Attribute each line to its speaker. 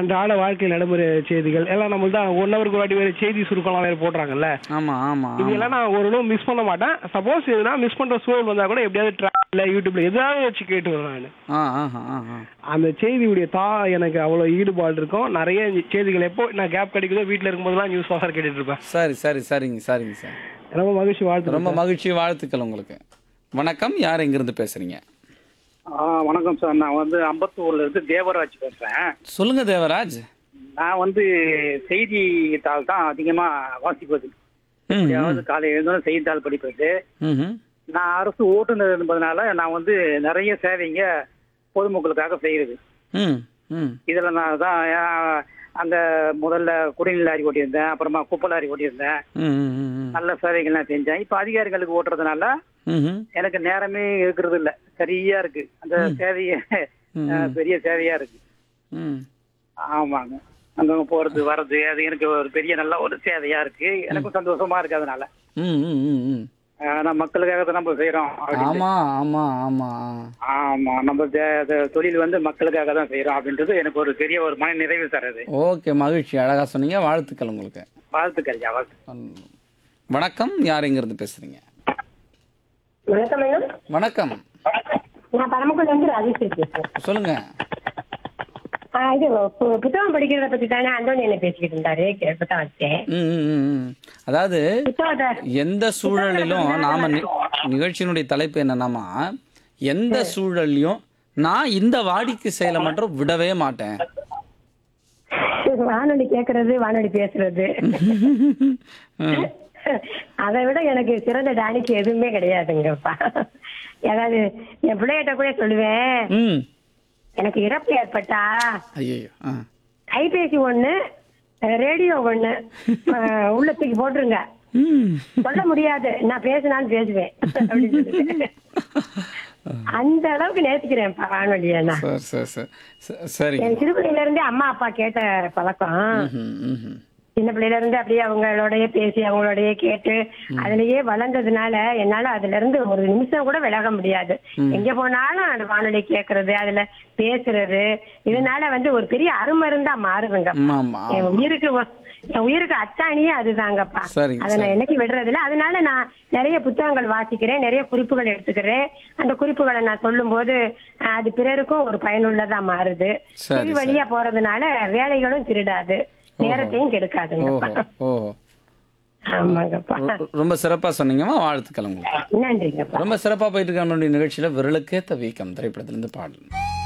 Speaker 1: அன்றாட வாழ்க்கை நடைமுறை செய்திகள் எல்லாம் நம்மள்ட்ட ஒன் ஹவருக்கு ஒரு வாட்டி வேற செய்தி சுருக்கம்லாம் வேற போடுறாங்கல்ல
Speaker 2: ஆமா ஆமா ஆமா.
Speaker 1: இதெல்லாம் நான் ஒரு நாள் மிஸ் பண்ண மாட்டேன் சப்போஸ் எதுனா மிஸ் பண்ற சூழல் வந்தா கூட எப்படியாவது ட்ராவல்ல யூடியூப்ல எதாவது வச்சு கேட்டு வருவேன் நான்
Speaker 2: ஆ ஆஹா ஆ ஆ
Speaker 1: அந்த செய்தியுடைய தா எனக்கு அவ்வளவு ஈடுபாடு இருக்கும் நிறைய செய்திகள் எப்போ நான் கேப் கிடைக்குதோ வீட்ல இருக்கும்போதெல்லாம் நியூஸ் சார் கேட்டுட்டு இருப்பேன்
Speaker 2: சரி சரி சரிங்க சரிங்க சார்
Speaker 1: ரொம்ப மகிழ்ச்சி வாழ்த்து
Speaker 2: ரொம்ப மகிழ்ச்சி வாழ்த்துக்கள் உங்களுக்கு வணக்கம் யார் எங்கிருந்து பேசுறீங்க
Speaker 3: ஆ வணக்கம் சார் நான் வந்து அம்பத்தூர்ல இருந்து தேவராஜ் பேசுறேன்
Speaker 2: சொல்லுங்க தேவராஜ்
Speaker 3: நான் வந்து செய்தித்தாள் தான் அதிகமா வாசிப்பது
Speaker 2: ம்,
Speaker 3: எப்படியாவது காலை எழுந்தோம் செய்தித்தாள் படிப்பது
Speaker 2: ம்ஹும்.
Speaker 3: நான் அரசு ஓட்டுநர் என்பதனால நான் வந்து நிறைய சேவைங்க பொதுமக்களுக்காக செய்யறது
Speaker 2: ம் ம்
Speaker 3: இதுல நான் தான் ஆ, அந்த முதல்ல குடிநீர் லாரி ஓட்டியிருந்தேன் அப்புறமா குப்பை லாரி ஓட்டியிருந்தேன்
Speaker 2: ம், ம், ம், ம்.
Speaker 3: நல்ல சேவைகள்லாம் செஞ்சேன் இப்ப அதிகாரிகளுக்கு ஓட்டுறதுனால
Speaker 2: ம்ஹும்.
Speaker 3: எனக்கு நேரமே இருக்கிறது இல்ல சரியா இருக்கு அந்த சேவையே ஆ, பெரிய சேவையா இருக்கு
Speaker 2: ம்.
Speaker 3: ஆமாங்க அங்கங்க போறது வர்றது அது எனக்கு ஒரு பெரிய நல்ல ஒரு சேவையா இருக்கு எனக்கும் சந்தோஷமா இருக்கு அதனால
Speaker 2: ம், ம், ம், ம்.
Speaker 3: ஆஹ் நம்ம மக்களுக்காக தான் நம்ம செய்யறோம் அப்படின்னு.
Speaker 2: ஆமா ஆமா ஆமா
Speaker 3: ஆமா நம்ம தே- தே- தொழில் வந்து மக்களுக்காக தான் செய்யறோம் அப்படின்றது எனக்கு ஒரு பெரிய ஒரு மன நிறைவு தருது
Speaker 2: ஓகே மகிழ்ச்சி அழகா சொன்னீங்க வாழ்த்துக்கள் உங்களுக்கு
Speaker 3: வாழ்த்துக்கள் ஐயா, வாழ்த்து
Speaker 2: ம். வணக்கம் யார் எங்கிருந்து பேசுறீங்க
Speaker 4: வணக்கம் மேடம்
Speaker 2: வணக்கம்
Speaker 4: நான் பரமக்குடில இருந்து ராஜேஸ்வரி பேசுறேன்
Speaker 2: சொல்லுங்க
Speaker 4: ஆ, இது பு- புத்தகம் படிக்கிறத பத்தி தானே அந்தோணி என்ன பேசிக்கிட்டு இருந்தாரு கே- இப்பதான் வச்சேன்
Speaker 2: ம், ம், ம், ம். அதாவது
Speaker 4: புத்தகத்தை
Speaker 2: எந்த சூழலிலும் நாம நி- நிகழ்ச்சியினுடைய தலைப்பு என்னன்னாமா எந்த சூழல்லையும் நான் இந்த வாடிக்கை செயலை மட்டும் விடவே மாட்டேன்
Speaker 4: வானொலி கேக்குறது வானொலி பேசுறது
Speaker 2: ம்.
Speaker 4: அதை விட எனக்கு சிறந்த டானிக்கு எதுவுமே கிடையாதுங்கப்பா ஏதாவது என் பிள்ளைகிட்ட கூட சொல்லுவேன்
Speaker 2: ம்
Speaker 4: எனக்கு இறப்பு ஏற்பட்டா
Speaker 2: ஐயோ ஆ
Speaker 4: கைபேசி ஒண்ணு ரேடியோ ஒண்ணு அஹ், உள்ள தூக்கி போட்டுருங்க
Speaker 2: ம்
Speaker 4: சொல்ல முடியாது நான் பேசினாலும் பேசுவேன் அப்படின்னு சொல்லிட்டு. அந்த அளவுக்கு நேசிக்கிறேன் வானொலியை நான்
Speaker 2: சரி சரி சரி ச- சரிங்க
Speaker 4: என் சிறு பிள்ளையில இருந்தே அம்மா அப்பா கேட்ட பழக்கம்
Speaker 2: ம், ம்,
Speaker 4: சின்ன பிள்ளையில இருந்து அப்படியே அவங்களோடய பேசி அவங்களோடய கேட்டு அதுலயே வளர்ந்ததுனால என்னால அதுல இருந்து ஒரு நிமிஷம் கூட விலக முடியாது எங்க போனாலும் அந்த வானொலி கேக்குறது அதுல பேசுறது இதனால வந்து ஒரு பெரிய அருமருந்தா மாறுதுங்க
Speaker 2: ஆமா ஆமா
Speaker 4: என் உயிருக்கு ஒ- என் உயிருக்கு அச்சாணியே அதுதாங்கப்பா
Speaker 2: சரிங்க,
Speaker 4: அதை நான் என்னைக்கு விடுறதில்ல அதனால நான் நிறைய புத்தகங்கள் வாசிக்கிறேன் நிறைய குறிப்புகள் எடுத்துக்கிறேன் அந்த குறிப்புகளை நான் சொல்லும்போது அஹ், அது பிறருக்கும் ஒரு பயனுள்ளதா மாறுது
Speaker 2: சரி,
Speaker 4: செவி வழியா போறதுனால வேலைகளும் திருடாது நேரத்தையும் கெடுக்காதுங்கப்பா
Speaker 2: ஓஹோ ஓஹோ
Speaker 4: ஆமாங்கப்பா
Speaker 2: ரொ- ரொம்ப சிறப்பா சொன்னீங்கம்மா வாழ்த்துக்கள் உங்களுக்கு
Speaker 4: நன்றிங்கப்பா
Speaker 2: ரொம்ப சிறப்பா போயிட்டு இருக்க நம்மளுடைய நிகழ்ச்சியில விரலுக்கேத்த வீக்கம் திரைப்படத்திலிருந்து பாடல்